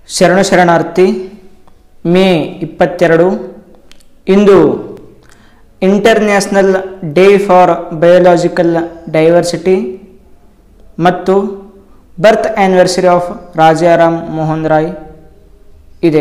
ಶರಣ ಶರಣಾರ್ಥಿ ಮೇ ಇಪ್ಪತ್ತೆರಡು ಇಂದು international day for biological diversity ಮತ್ತು birth anniversary of Rajaram Mohan Roy ಇದೆ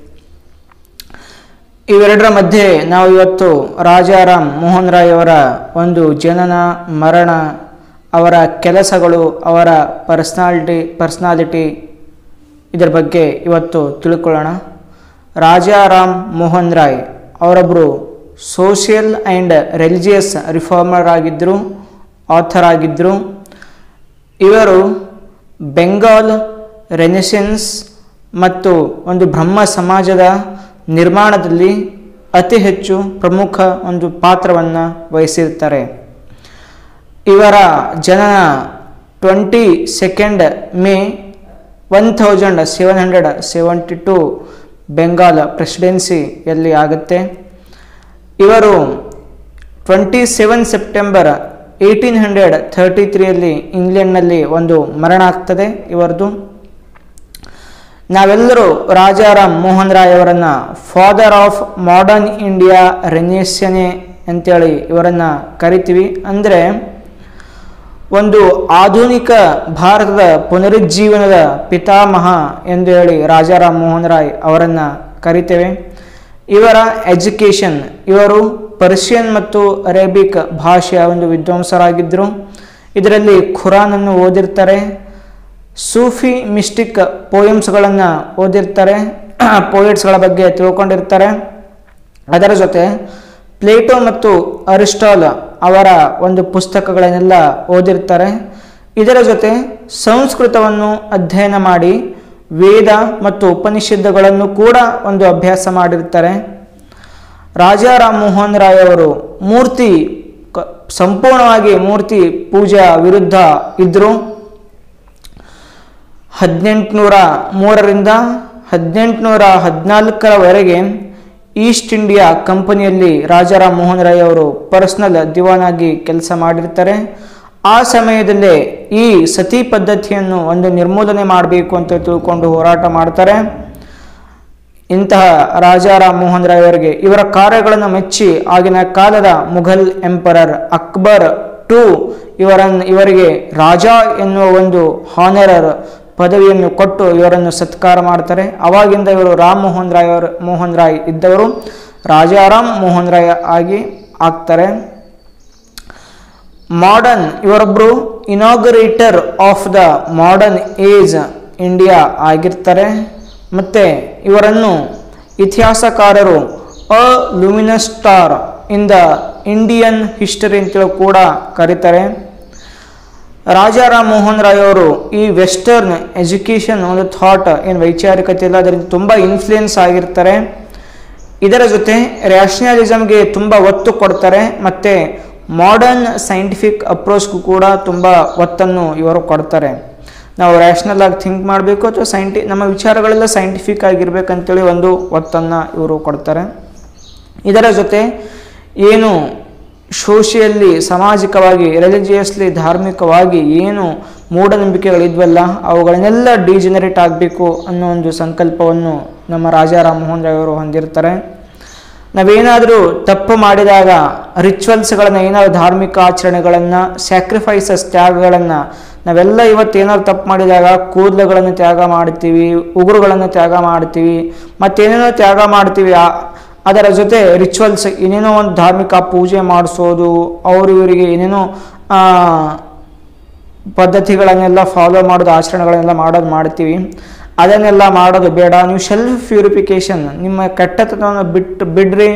ಇವೆರಡರ ಮಧ್ಯೆ ನಾವು ಇವತ್ತು ರಾಜಾರಾಮ್ ಮೋಹನ್ ರಾಯ್ ಅವರ ಒಂದು ಜನನ ಮರಣ ಅವರ ಕೆಲಸಗಳು ಅವರ ಪರ್ಸ್ನಾಲಿಟಿ ಪರ್ಸ್ನಾಲಿಟಿ ಇದರ ಬಗ್ಗೆ ಇವತ್ತು ತಿಳ್ಕೊಳ್ಳೋಣ ರಾಜಾರಾಮ್ ಮೋಹನ್ ರಾಯ್ ಅವರೊಬ್ಬರು ಸೋಷಿಯಲ್ ಆ್ಯಂಡ್ ರಿಲಿಜಿಯಸ್ ರಿಫಾರ್ಮರ್ ಆಗಿದ್ದರು ಆಥರ್ ಆಗಿದ್ದರು ಇವರು ಬೆಂಗಾಲ್ ರೆನೆಸೆನ್ಸ್ ಮತ್ತು ಒಂದು ಬ್ರಹ್ಮ ಸಮಾಜದ ನಿರ್ಮಾಣದಲ್ಲಿ ಅತಿ ಹೆಚ್ಚು ಪ್ರಮುಖ ಒಂದು ಪಾತ್ರವನ್ನು ವಹಿಸಿರ್ತಾರೆ ಇವರ ಜನನ twenty second May one thousand seven hundred seventy two Bengal ಪ್ರೆಸಿಡೆನ್ಸಿಯಲ್ಲಿ ಆಗುತ್ತೆ ಇವರು twenty seven September eighteen hundred thirty ತ್ರೀಯಲ್ಲಿ ಇಂಗ್ಲೆಂಡ್ನಲ್ಲಿ ಒಂದು ಮರಣ ಆಗ್ತದೆ ಇವರದು ನಾವೆಲ್ಲರೂ ರಾಜಾರಾಮ್ ಮೋಹನ್ ರಾಯ್ ಅವರನ್ನು ಫಾದರ್ ಆಫ್ ಮಾಡರ್ನ್ ಇಂಡಿಯಾ ರೆನೇಷನೆ ಅಂತೇಳಿ ಇವರನ್ನು ಕರಿತೀವಿ ಅಂದರೆ ಒಂದು ಆಧುನಿಕ ಭಾರತದ ಪುನರುಜ್ಜೀವನದ ಪಿತಾಮಹ ಎಂದು ಹೇಳಿ ರಾಜಾರಾಮ್ ಮೋಹನ್ ರಾಯ್ ಅವರನ್ನು ಕರಿತೇವೆ ಇವರ ಎಜುಕೇಷನ್ ಇವರು ಪರ್ಷಿಯನ್ ಮತ್ತು ಅರೇಬಿಕ್ ಭಾಷೆಯ ಒಂದು ವಿದ್ವಾಂಸರಾಗಿದ್ದರು ಇದರಲ್ಲಿ ಖುರಾನನ್ನು ಓದಿರ್ತಾರೆ ಸೂಫಿ ಮಿಸ್ಟಿಕ್ ಪೋಯಮ್ಸ್ಗಳನ್ನು ಓದಿರ್ತಾರೆ ಪೋಯಿಟ್ಸ್ಗಳ ಬಗ್ಗೆ ತಿಳ್ಕೊಂಡಿರ್ತಾರೆ ಅದರ ಜೊತೆ ಪ್ಲೇಟೋ ಮತ್ತು ಅರಿಸ್ಟಾಲ್ ಅವರ ಒಂದು ಪುಸ್ತಕಗಳನ್ನೆಲ್ಲ ಓದಿರ್ತಾರೆ ಇದರ ಜೊತೆ ಸಂಸ್ಕೃತವನ್ನು ಅಧ್ಯಯನ ಮಾಡಿ ವೇದ ಮತ್ತು ಉಪನಿಷತ್ತುಗಳನ್ನು ಕೂಡ ಒಂದು ಅಭ್ಯಾಸ ಮಾಡಿರ್ತಾರೆ ರಾಜಾರಾಮ್ ಮೋಹನ್ ರಾಯ್ ಅವರು ಮೂರ್ತಿ ಕ- ಸಂಪೂರ್ಣವಾಗಿ ಮೂರ್ತಿ ಪೂಜಾ ವಿರುದ್ಧ ಇದ್ದರು ಹದಿನೆಂಟುನೂರ ಮೂರರಿಂದ ಹದಿನೆಂಟುನೂರ ಹದಿನಾಲ್ಕರವರೆಗೆ ಈಸ್ಟ್ ಇಂಡಿಯಾ ಕಂಪನಿಯಲ್ಲಿ ರಾಜಾರಾಮ್ ಮೋಹನ್ ರಾಯ್ ಅವರು ಪರ್ಸನಲ್ ದಿವಾನಾಗಿ ಕೆಲಸ ಮಾಡಿರ್ತಾರೆ ಆ ಸಮಯದಲ್ಲೇ ಈ ಸತಿ ಪದ್ಧತಿಯನ್ನು ಒಂದು ನಿರ್ಮೂಲನೆ ಮಾಡಬೇಕು ಅಂತ ತಿಳ್ಕೊಂಡು ಹೋರಾಟ ಮಾಡ್ತಾರೆ ಇಂತಹ ರಾಜಾರಾಮ್ ಮೋಹನ್ ರಾಯ್ ಅವರಿಗೆ ಇವರ ಕಾರ್ಯಗಳನ್ನು ಮೆಚ್ಚಿ ಆಗಿನ ಕಾಲದ ಮುಘಲ್ ಎಂಪರರ್ ಅಕ್ಬರ್ ಟು ಇವರನ್ನು ಇವರಿಗೆ ರಾಜ ಎನ್ನುವ ಒಂದು ಹಾನರರ್ ಪದವಿಯನ್ನು ಕೊಟ್ಟು ಇವರನ್ನು ಸತ್ಕಾರ ಮಾಡ್ತಾರೆ ಅವಾಗಿಂದ ಇವರು ರಾಮ್ ಮೋಹನ್ ರಾಯ್ ಅವರು ಮೋಹನ್ ರಾಯ್ ಇದ್ದವರು ರಾಜಾರಾಮ್ ಮೋಹನ್ ರಾಯ್ ಆಗಿ ಆಗ್ತಾರೆ ಮಾಡರ್ನ್ ಇವರೊಬ್ಬರು inaugurator of the modern age India ಆಗಿರ್ತಾರೆ ಮತ್ತು ಇವರನ್ನು ಇತಿಹಾಸಕಾರರು a luminous star in the Indian history ಅಂತೇಳಿ ಕೂಡ ಕರೀತಾರೆ ರಾಜಾರಾಮ್ ಮೋಹನ್ ರಾಯ್ ಅವರು ಈ ವೆಸ್ಟರ್ನ್ ಎಜುಕೇಷನ್ ಒಂದು ಥಾಟ್ ಏನು ವೈಚಾರಿಕತೆ ಇಲ್ಲ ಅದರಿಂದ ತುಂಬ ಇನ್ಫ್ಲೂಯೆನ್ಸ್ ಆಗಿರ್ತಾರೆ ಇದರ ಜೊತೆ ರ್ಯಾಷನಲಿಸಮ್ಗೆ ತುಂಬ ಒತ್ತು ಕೊಡ್ತಾರೆ ಮತ್ತು ಮಾಡರ್ನ್ ಸೈಂಟಿಫಿಕ್ ಅಪ್ರೋಚ್ಗೂ ಕೂಡ ತುಂಬ ಒತ್ತನ್ನು ಇವರು ಕೊಡ್ತಾರೆ ನಾವು ರ್ಯಾಷನಲ್ ಆಗಿ ಥಿಂಕ್ ಮಾಡಬೇಕು ಅಥವಾ ಸೈಂಟಿ ನಮ್ಮ ವಿಚಾರಗಳೆಲ್ಲ ಸೈಂಟಿಫಿಕ್ ಆಗಿರ್ಬೇಕಂತೇಳಿ ಒಂದು ಒತ್ತನ್ನು ಇವರು ಕೊಡ್ತಾರೆ ಇದರ ಜೊತೆ ಏನು ಸೋಷಿಯಲ್ಲಿ ಸಾಮಾಜಿಕವಾಗಿ ರಿಲಿಜಿಯಸ್ಲಿ ಧಾರ್ಮಿಕವಾಗಿ ಏನು ಮೂಢನಂಬಿಕೆಗಳಿದ್ವಲ್ಲ ಅವುಗಳನ್ನೆಲ್ಲ ಡಿಜನರೇಟ್ ಆಗಬೇಕು ಅನ್ನೋ ಒಂದು ಸಂಕಲ್ಪವನ್ನು ನಮ್ಮ ರಾಜಾರಾಮ್ ಮೋಹನ್ ರಾಯ್ ಅವರು ಹೊಂದಿರ್ತಾರೆ ನಾವೇನಾದರೂ ತಪ್ಪು ಮಾಡಿದಾಗ ರಿಚುವಲ್ಸ್ಗಳನ್ನು ಏನಾದರೂ ಧಾರ್ಮಿಕ ಆಚರಣೆಗಳನ್ನು ಸ್ಯಾಕ್ರಿಫೈಸಸ್ ತ್ಯಾಗಗಳನ್ನು ನಾವೆಲ್ಲ ಇವತ್ತು ಏನಾದ್ರು ತಪ್ಪು ಮಾಡಿದಾಗ ಕೂದಲುಗಳನ್ನು ತ್ಯಾಗ ಮಾಡ್ತೀವಿ ಉಗುರುಗಳನ್ನು ತ್ಯಾಗ ಮಾಡ್ತೀವಿ ಮತ್ತೇನೇನೋ ತ್ಯಾಗ ಮಾಡ್ತೀವಿ ಆ- ಅದರ ಜೊತೆ ರಿಚುವಲ್ಸ್ ಏನೇನೋ ಒಂದು ಧಾರ್ಮಿಕ ಪೂಜೆ ಮಾಡಿಸೋದು ಅವರು ಇವರಿಗೆ ಏನೇನೋ ಆ, ಪದ್ಧತಿಗಳನ್ನೆಲ್ಲ ಫಾಲೋ ಮಾಡೋದು ಆಚರಣೆಗಳನ್ನೆಲ್ಲ ಮಾಡೋದು ಮಾಡ್ತೀವಿ ಅದನ್ನೆಲ್ಲ ಮಾಡೋದು ಬೇಡ ನೀವು ಸೆಲ್ಫ್ ಪ್ಯೂರಿಫಿಕೇಷನ್ ನಿಮ್ಮ ಕೆಟ್ಟತನವನ್ನು ಬಿಟ್ಟು ಬಿಡ್ರಿ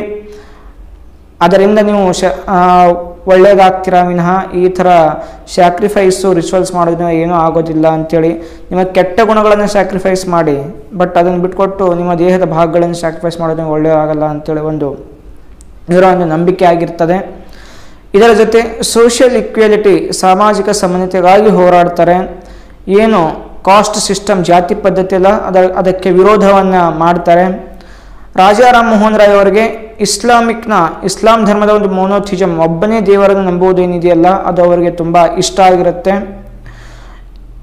ಅದರಿಂದ ನೀವು ಶ ಆ, ಒಳ್ಳೇದಾಗ್ತೀರಾ ವಿನಃ ಈ ಥರ ಸ್ಯಾಕ್ರಿಫೈಸು ರಿಚುವಲ್ಸ್ ಮಾಡೋದ್ರಿಂದ ಏನೂ ಆಗೋದಿಲ್ಲ ಅಂಥೇಳಿ ನಿಮ್ಮ ಕೆಟ್ಟ ಗುಣಗಳನ್ನು ಸ್ಯಾಕ್ರಿಫೈಸ್ ಮಾಡಿ ಬಟ್ ಅದನ್ನು ಬಿಟ್ಕೊಟ್ಟು ನಿಮ್ಮ ದೇಹದ ಭಾಗಗಳನ್ನು ಸ್ಯಾಕ್ರಿಫೈಸ್ ಮಾಡೋದ್ರಿಂದ ಒಳ್ಳೆಯದಾಗಲ್ಲ ಅಂಥೇಳಿ ಒಂದು ಇವರ ಒಂದು ನಂಬಿಕೆ ಆಗಿರ್ತದೆ ಇದರ ಜೊತೆ ಸೋಷಿಯಲ್ ಇಕ್ವಾಲಿಟಿ ಸಾಮಾಜಿಕ ಸಮಾನತೆಗಾಗಿ ಹೋರಾಡ್ತಾರೆ ಏನು ಕಾಸ್ಟ್ ಸಿಸ್ಟಮ್ ಜಾತಿ ಪದ್ಧತಿ ಅಲ್ಲ ಅದ ಅದಕ್ಕೆ ವಿರೋಧವನ್ನು ಮಾಡ್ತಾರೆ ರಾಜಾರಾಮ್ ಮೋಹನ್ ರಾಯ್ ಅವರಿಗೆ ಇಸ್ಲಾಮಿಕ್ನ ಇಸ್ಲಾಂ ಧರ್ಮದ ಒಂದು ಮೋನೋಥಿಜಮ್ ಒಬ್ಬನೇ ದೇವರನ್ನು ನಂಬುವುದೇನಿದೆಯಲ್ಲ ಅದು ಅವರಿಗೆ ತುಂಬ ಇಷ್ಟ ಆಗಿರುತ್ತೆ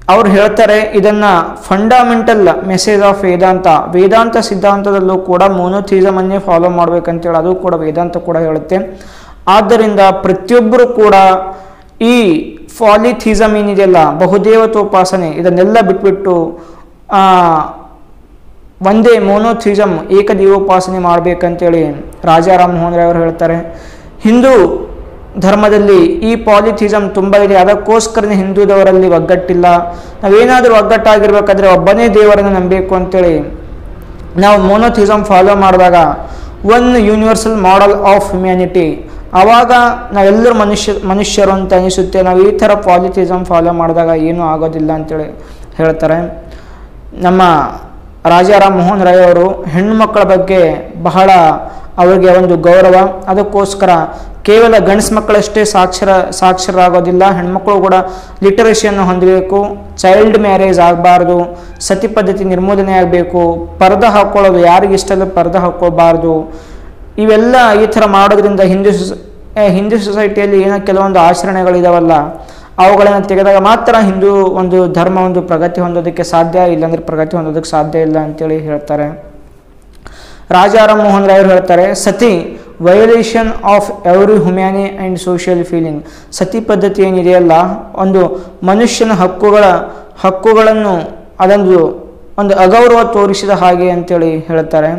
ಅವ್ರು ಹೇಳ್ತಾರೆ ಇದನ್ನ fundamental message of Vedanta Vedanta ಸಿದ್ಧಾಂತದಲ್ಲೂ ಕೂಡ ಮೋನೋಥಿಸಮ್ ಅನ್ನೇ ಫಾಲೋ ಮಾಡ್ಬೇಕಂತೇಳಿ ಅದು ಕೂಡ ವೇದಾಂತ ಕೂಡ ಹೇಳುತ್ತೆ ಆದ್ದರಿಂದ ಪ್ರತಿಯೊಬ್ಬರು ಕೂಡ ಈ ಫಾಲಿಥಿಸಮ್ ಏನಿದೆಯಲ್ಲ ಬಹುದೇವತೋಪಾಸನೆ ಇದನ್ನೆಲ್ಲ ಬಿಟ್ಬಿಟ್ಟು ಆ, ಒಂದೇ ಮೋನೋಥಿಸಮ್ ಏಕದೇವೋಪಾಸನೆ ಮಾಡಬೇಕಂತೇಳಿ ರಾಜಾರಾಮ್ ಮೋಹನ್ ರಾಯ್ ಅವರು ಹೇಳ್ತಾರೆ ಹಿಂದೂ ಧರ್ಮದಲ್ಲಿ ಈ ಪಾಲಿಥಿಸಮ್ ತುಂಬ ಇದೆ ಅದಕ್ಕೋಸ್ಕರನೇ ಹಿಂದೂದವರಲ್ಲಿ ಒಗ್ಗಟ್ಟಿಲ್ಲ ನಾವೇನಾದರೂ ಒಗ್ಗಟ್ಟಾಗಿರ್ಬೇಕಾದ್ರೆ ಒಬ್ಬನೇ ದೇವರನ್ನು ನಂಬಬೇಕು ಅಂತೇಳಿ ನಾವು ಮೋನೋಥಿಸಮ್ ಫಾಲೋ ಮಾಡಿದಾಗ one universal model of humanity ಆವಾಗ ನಾವೆಲ್ಲರೂ ಮನುಷ್ಯ ಮನುಷ್ಯರು ಅಂತ ಅನಿಸುತ್ತೆ ನಾವು ಈ ಥರ ಪಾಲಿಥಿಸಮ್ ಫಾಲೋ ಮಾಡಿದಾಗ ಏನೂ ಆಗೋದಿಲ್ಲ ಅಂತೇಳಿ ಹೇಳ್ತಾರೆ ನಮ್ಮ ರಾಜಾರಾಮ್ ಮೋಹನ್ ರಾಯ್ ಅವರು ಹೆಣ್ಣುಮಕ್ಕಳ ಬಗ್ಗೆ ಬಹಳ ಅವರಿಗೆ ಒಂದು ಗೌರವ ಅದಕ್ಕೋಸ್ಕರ ಕೇವಲ ಗಂಡಸು ಮಕ್ಕಳಷ್ಟೇ ಸಾಕ್ಷರ ಸಾಕ್ಷರರಾಗೋದಿಲ್ಲ ಹೆಣ್ಮಕ್ಳು ಕೂಡ ಲಿಟರಸಿಯನ್ನು ಹೊಂದಬೇಕು ಚೈಲ್ಡ್ ಮ್ಯಾರೇಜ್ ಆಗಬಾರ್ದು ಸತಿ ಪದ್ಧತಿ ನಿರ್ಮೂಲನೆ ಆಗಬೇಕು ಪರ್ದ ಹಾಕ್ಕೊಳ್ಳೋದು ಯಾರಿಗೆ ಇಷ್ಟ ಇಲ್ಲ ಪರ್ದ ಹಾಕ್ಕೊಳ್ಬಾರ್ದು ಇವೆಲ್ಲ ಈ ಥರ ಮಾಡೋದ್ರಿಂದ ಹಿಂದೂ ಸೊಸ- ಏ, ಹಿಂದೂ ಸೊಸೈಟಿಯಲ್ಲಿ ಏನೋ ಕೆಲವೊಂದು ಆಚರಣೆಗಳಿದಾವಲ್ಲ ಅವುಗಳನ್ನು ತೆಗೆದಾಗ ಮಾತ್ರ ಹಿಂದೂ ಒಂದು ಧರ್ಮ ಒಂದು ಪ್ರಗತಿ ಹೊಂದೋದಕ್ಕೆ ಸಾಧ್ಯ ಇಲ್ಲಾಂದ್ರೆ ಪ್ರಗತಿ ಹೊಂದೋದಕ್ಕೆ ಸಾಧ್ಯ ಇಲ್ಲ ಅಂತೇಳಿ ಹೇಳ್ತಾರೆ ರಾಜಾರಾಮ್ ಮೋಹನ್ ರಾಯ್ ಅವರು ಹೇಳ್ತಾರೆ sati violation of every humanity and social feeling sati ಪದ್ಧತಿ ಏನಿದೆಯಲ್ಲ ಒಂದು ಮನುಷ್ಯನ ಹಕ್ಕುಗಳ ಹಕ್ಕುಗಳನ್ನು ಅದೊಂದು ಒಂದು ಅಗೌರವ ತೋರಿಸಿದ ಹಾಗೆ ಅಂತೇಳಿ ಹೇಳ್ತಾರೆ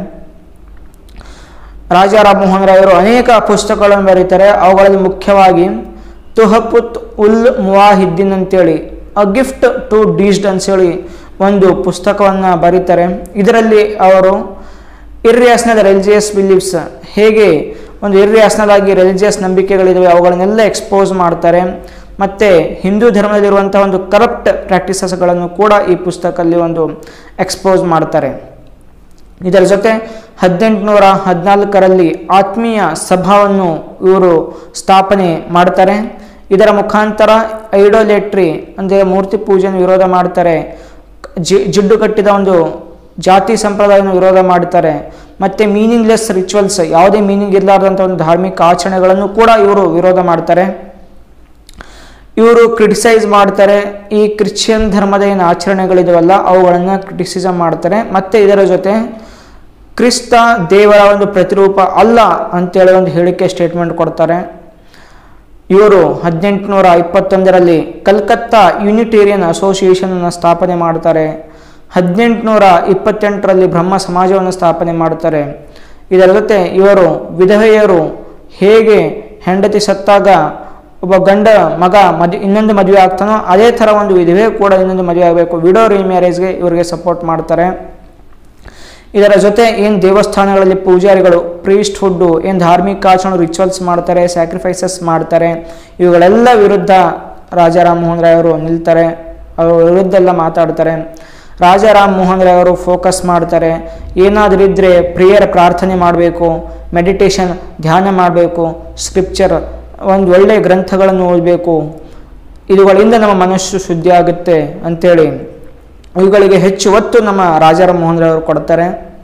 ರಾಜಾರಾಮ್ ಮೋಹನ್ ರಾಯ್ ಅವರು ಅನೇಕ ಪುಸ್ತಕಗಳನ್ನು ಬರೀತಾರೆ ಅವುಗಳಲ್ಲಿ ಮುಖ್ಯವಾಗಿ ತುಹಪುತ್ ಉಲ್ ಮುವಾಹಿದ್ದೀನ್ ಅಂತೇಳಿ ಅ ಗಿಫ್ಟ್ ಟು ಡೀಸ್ಡ್ ಅಂತೇಳಿ ಒಂದು ಪುಸ್ತಕವನ್ನು ಬರೀತಾರೆ ಇದರಲ್ಲಿ ಅವರು ಇರ್ಯಾಸ್ನಲ್ ರಿಲಿಜಿಯಸ್ ಬಿಲೀಫ್ಸ್ ಹೇಗೆ ಒಂದು ಇರ್ಯಾಸ್ನಲ್ ಆಗಿ ರಿಲಿಜಿಯಸ್ ನಂಬಿಕೆಗಳಿದ್ದಾವೆ ಅವುಗಳನ್ನೆಲ್ಲ ಎಕ್ಸ್ಪೋಸ್ ಮಾಡ್ತಾರೆ ಮತ್ತು ಹಿಂದೂ ಧರ್ಮದಲ್ಲಿರುವಂಥ ಒಂದು ಕರಪ್ಟ್ ಪ್ರಾಕ್ಟೀಸಸ್ಗಳನ್ನು ಕೂಡ ಈ ಪುಸ್ತಕದಲ್ಲಿ ಒಂದು ಎಕ್ಸ್ಪೋಸ್ ಮಾಡ್ತಾರೆ ಇದರ ಜೊತೆ ಹದಿನೆಂಟುನೂರ ಹದಿನಾಲ್ಕರಲ್ಲಿ ಆತ್ಮೀಯ ಸಭಾವನ್ನು ಇವರು ಸ್ಥಾಪನೆ ಮಾಡ್ತಾರೆ ಇದರ ಮುಖಾಂತರ ಐಡೋಲೇಟ್ರಿ ಅಂದರೆ ಮೂರ್ತಿ ಪೂಜೆಯನ್ನು ವಿರೋಧ ಮಾಡ್ತಾರೆ ಜಿ ಜಿಡ್ಡು ಕಟ್ಟಿದ ಒಂದು ಜಾತಿ ಸಂಪ್ರದಾಯವನ್ನು ವಿರೋಧ ಮಾಡ್ತಾರೆ ಮತ್ತು ಮೀನಿಂಗ್ಲೆಸ್ ರಿಚುವಲ್ಸ್ ಯಾವುದೇ ಮೀನಿಂಗ್ ಇರಲಾರ್ದಂಥ ಒಂದು ಧಾರ್ಮಿಕ ಆಚರಣೆಗಳನ್ನು ಕೂಡ ಇವರು ವಿರೋಧ ಮಾಡ್ತಾರೆ ಇವರು ಕ್ರಿಟಿಸೈಸ್ ಮಾಡ್ತಾರೆ ಈ ಕ್ರಿಶ್ಚಿಯನ್ ಧರ್ಮದ ಏನು ಆಚರಣೆಗಳಿದಾವಲ್ಲ ಅವುಗಳನ್ನು ಕ್ರಿಟಿಸಿಸಮ್ ಮಾಡ್ತಾರೆ ಮತ್ತು ಇದರ ಜೊತೆ ಕ್ರಿಸ್ತ ದೇವರ ಒಂದು ಪ್ರತಿರೂಪ ಅಲ್ಲ ಅಂತೇಳಿ ಒಂದು ಹೇಳಿಕೆ ಸ್ಟೇಟ್ಮೆಂಟ್ ಕೊಡ್ತಾರೆ ಇವರು ಹದಿನೆಂಟುನೂರ ಇಪ್ಪತ್ತೊಂದರಲ್ಲಿ ಕಲ್ಕತ್ತಾ ಯೂನಿಟೇರಿಯನ್ ಅಸೋಸಿಯೇಷನ್ ಅನ್ನು ಸ್ಥಾಪನೆ ಮಾಡ್ತಾರೆ ಹದಿನೆಂಟುನೂರ ಇಪ್ಪತ್ತೆಂಟರಲ್ಲಿ ಬ್ರಹ್ಮ ಸಮಾಜವನ್ನು ಸ್ಥಾಪನೆ ಮಾಡ್ತಾರೆ ಇದರ ಜೊತೆ ಇವರು ವಿಧವೆಯರು ಹೇಗೆ ಹೆಂಡತಿ ಸತ್ತಾಗ ಒಬ್ಬ ಗಂಡ ಮಗ ಮದ್ ಇನ್ನೊಂದು ಮದುವೆ ಆಗ್ತಾನೋ ಅದೇ ಥರ ಒಂದು ವಿಧವೆ ಕೂಡ ಇನ್ನೊಂದು ಮದುವೆ ಆಗಬೇಕು ವಿಡೋ ಮ್ಯಾರೇಜ್ಗೆ ಇವರಿಗೆ ಸಪೋರ್ಟ್ ಮಾಡ್ತಾರೆ ಇದರ ಜೊತೆ ಏನು ದೇವಸ್ಥಾನಗಳಲ್ಲಿ ಪೂಜಾರಿಗಳು ಪ್ರೀಸ್ಟ್ ಹುಡ್ಡು ಏನು ಧಾರ್ಮಿಕ ಆಚರಣೆ ರಿಚುವಲ್ಸ್ ಮಾಡ್ತಾರೆ ಸ್ಯಾಕ್ರಿಫೈಸಸ್ ಮಾಡ್ತಾರೆ ಇವುಗಳೆಲ್ಲ ವಿರುದ್ಧ ರಾಜಾರಾಮ್ ಮೋಹನ್ ರಾಯ್ ಅವರು ನಿಲ್ತಾರೆ ಅವ್ರ ವಿರುದ್ಧ ಎಲ್ಲ ಮಾತಾಡ್ತಾರೆ ರಾಜಾರಾಮ್ ಮೋಹನ್ ರಾಯ್ ಅವರು ಫೋಕಸ್ ಮಾಡ್ತಾರೆ ಏನಾದರೂ ಇದ್ದರೆ ಪ್ರೇಯರ್ ಪ್ರಾರ್ಥನೆ ಮಾಡಬೇಕು ಮೆಡಿಟೇಷನ್ ಧ್ಯಾನ ಮಾಡಬೇಕು ಸ್ಕ್ರಿಪ್ಚರ್ ಒಂದು ಒಳ್ಳೆಯ ಗ್ರಂಥಗಳನ್ನು ಓದಬೇಕು ಇವುಗಳಿಂದ ನಮ್ಮ ಮನಸ್ಸು ಶುದ್ಧಿ ಆಗುತ್ತೆ ಅಂತೇಳಿ ಇವುಗಳಿಗೆ ಹೆಚ್ಚು ಒತ್ತು ನಮ್ಮ ರಾಜಾರಾಮ್ ಮೋಹನ್ ರಾಯ್ ಅವರು ಕೊಡ್ತಾರೆ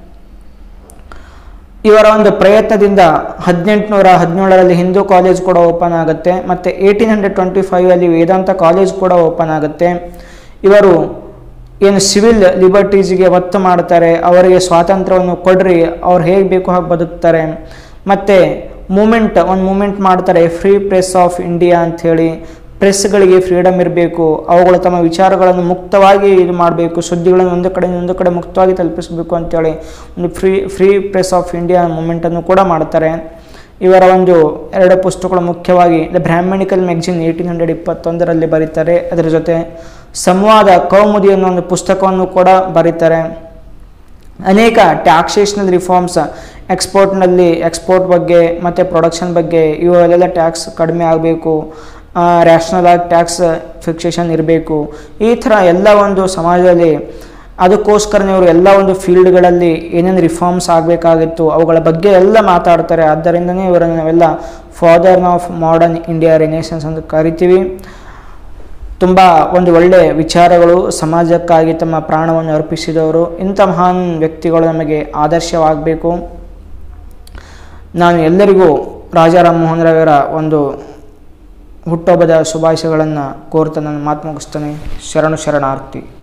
ಇವರ ಒಂದು ಪ್ರಯತ್ನದಿಂದ ಹದಿನೆಂಟುನೂರ ಹದಿನೇಳರಲ್ಲಿ ಹಿಂದೂ ಕಾಲೇಜ್ ಕೂಡ ಓಪನ್ ಆಗುತ್ತೆ ಮತ್ತು ಏಯ್ಟೀನ್ ಹಂಡ್ರೆಡ್ ಟ್ವೆಂಟಿ ಫೈವಲ್ಲಿ ವೇದಾಂತ ಕಾಲೇಜ್ ಕೂಡ ಓಪನ್ ಆಗುತ್ತೆ ಇವರು ಏನು ಸಿವಿಲ್ ಲಿಬರ್ಟೀಸ್ಗೆ ಒತ್ತು ಮಾಡ್ತಾರೆ ಅವರಿಗೆ ಸ್ವಾತಂತ್ರ್ಯವನ್ನು ಕೊಡ್ರಿ ಅವ್ರು ಹೇಗೆ ಬೇಕು ಹಾಗೆ ಬದುಕ್ತಾರೆ ಮತ್ತು ಮೂಮೆಂಟ್ ಒಂದು ಮೂಮೆಂಟ್ ಮಾಡ್ತಾರೆ ಫ್ರೀ ಪ್ರೆಸ್ ಆಫ್ ಇಂಡಿಯಾ ಅಂಥೇಳಿ ಪ್ರೆಸ್ಗಳಿಗೆ ಫ್ರೀಡಮ್ ಇರಬೇಕು ಅವುಗಳು ತಮ್ಮ ವಿಚಾರಗಳನ್ನು ಮುಕ್ತವಾಗಿ ಇದು ಮಾಡಬೇಕು ಸುದ್ದಿಗಳನ್ನು ಒಂದು ಕಡೆ ಒಂದು ಕಡೆ ಮುಕ್ತವಾಗಿ ತಲುಪಿಸಬೇಕು ಅಂತೇಳಿ ಒಂದು free free press of India ಮೂಮೆಂಟನ್ನು ಕೂಡ ಮಾಡ್ತಾರೆ ಇವರ ಒಂದು ಎರಡು ಪುಸ್ತಕಗಳು ಮುಖ್ಯವಾಗಿ the Brahmanical magazine eighteen hundred ಇಪ್ಪತ್ತೊಂದರಲ್ಲಿ ಬರೀತಾರೆ ಅದರ ಜೊತೆ ಸಂವಾದ ಕೌಮುದಿ ಅನ್ನೋ ಒಂದು ಪುಸ್ತಕವನ್ನು ಕೂಡ ಬರೀತಾರೆ ಅನೇಕ ಟ್ಯಾಕ್ಸೇಷನಲ್ ರಿಫಾರ್ಮ್ಸ್ ಎಕ್ಸ್ಪೋರ್ಟ್ನಲ್ಲಿ ಎಕ್ಸ್ಪೋರ್ಟ್ ಬಗ್ಗೆ ಮತ್ತು ಪ್ರೊಡಕ್ಷನ್ ಬಗ್ಗೆ ಇವೆಲ್ಲ ಟ್ಯಾಕ್ಸ್ ಕಡಿಮೆ ಆಗಬೇಕು ರ್ಯಾಷನಲ್ ಆಗಿ ಟ್ಯಾಕ್ಸ್ ಫಿಕ್ಸೇಷನ್ ಇರಬೇಕು ಈ ಥರ ಎಲ್ಲ ಒಂದು ಸಮಾಜದಲ್ಲಿ ಅದಕ್ಕೋಸ್ಕರನೇ ಇವರು ಎಲ್ಲ ಒಂದು ಫೀಲ್ಡ್ಗಳಲ್ಲಿ ಏನೇನು ರಿಫಾರ್ಮ್ಸ್ ಆಗಬೇಕಾಗಿತ್ತು ಅವುಗಳ ಬಗ್ಗೆ ಎಲ್ಲ ಮಾತಾಡ್ತಾರೆ ಆದ್ದರಿಂದನೇ ಇವರನ್ನು ನಾವೆಲ್ಲ father of modern India renaissance ಅಂತ ಕರಿತೀವಿ ತುಂಬ ಒಂದು ಒಳ್ಳೆಯ ವಿಚಾರಗಳು ಸಮಾಜಕ್ಕಾಗಿ ತಮ್ಮ ಪ್ರಾಣವನ್ನು ಅರ್ಪಿಸಿದವರು ಇಂಥ ಮಹಾನ್ ವ್ಯಕ್ತಿಗಳು ನಮಗೆ ಆದರ್ಶವಾಗಬೇಕು ನಾನು ಎಲ್ಲರಿಗೂ ರಾಜಾರಾಮ್ ಮೋಹನ್ ರಾಯರ ಒಂದು ಹುಟ್ಟುಹಬ್ಬದ ಶುಭಾಶಯಗಳನ್ನು ಕೋರ್ತಾ ನಾನು ಮಾತು ಮುಗಿಸ್ತೇನೆ ಶರಣು ಶರಣಾರ್ಥಿ